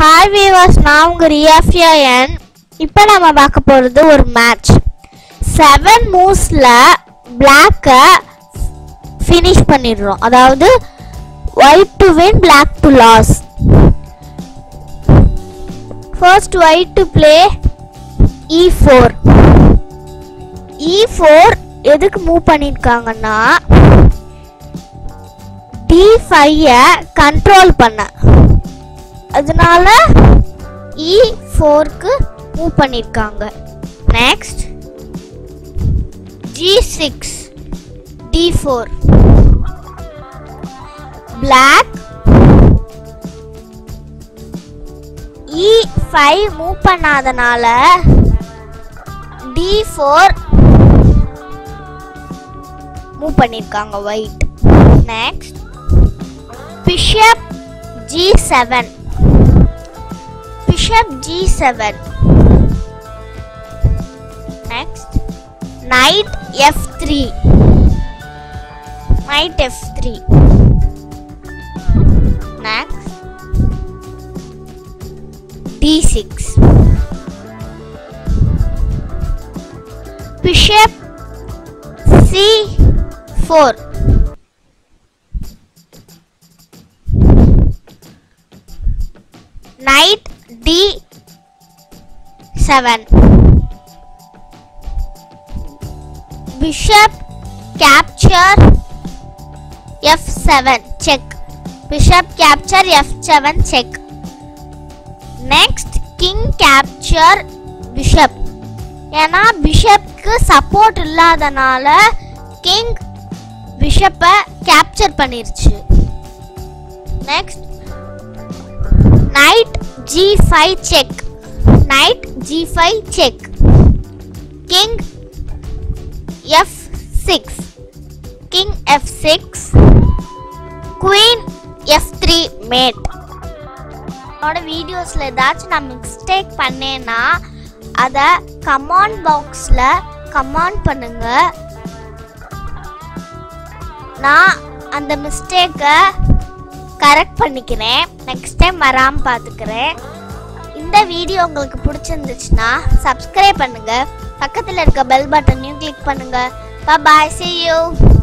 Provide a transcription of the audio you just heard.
hi viewers நான் உங்கள் ரியாஃபியாயன் இப்போ நம்ம பார்க்க போகிறது ஒரு மேட்ச் செவன் மூவ்ஸில் பிளாக்கை ஃபினிஷ் பண்ணிடுறோம் அதாவது white to win black to lose first white to play E four E four எதுக்கு மூவ் பண்ணியிருக்காங்கன்னா டி ஃபைவை கண்ட்ரோல் பண்ண அதனால இ ஃபோருக்கு மூவ் பண்ணியிருக்காங்க next G six D four black E five move பண்ணாதனால டி ஃபோர் மூவ் பண்ணியிருக்காங்க white next bishop G seven bishop G seven next knight F three knight F three next D six bishop C four knight d7 bishop capture f7 check bishop capture f7 check next king capture bishop ஏன்னா பிஷப்க்கு support இல்லாதனால king பிஷப்பை capture பண்ணிருச்சு next knight g5 check knight g5 check king f6 king f6 queen f3 mate என்னோட வீடியோஸில் ஏதாச்சும் நான் mistake பண்ணேன்னா அதை கமெண்ட் பாக்ஸில் கமெண்ட் பண்ணுங்க நான் அந்த மிஸ்டேக்கை கரெக்ட் பண்ணிக்கிறேன் நெக்ஸ்ட் டைம் வராமல் பார்த்துக்கிறேன் இந்த வீடியோ உங்களுக்கு பிடிச்சிருந்துச்சுன்னா சப்ஸ்கிரைப் பண்ணுங்க பக்கத்தில் இருக்க பெல் பட்டனையும் கிளிக் பண்ணுங்க பாய் see you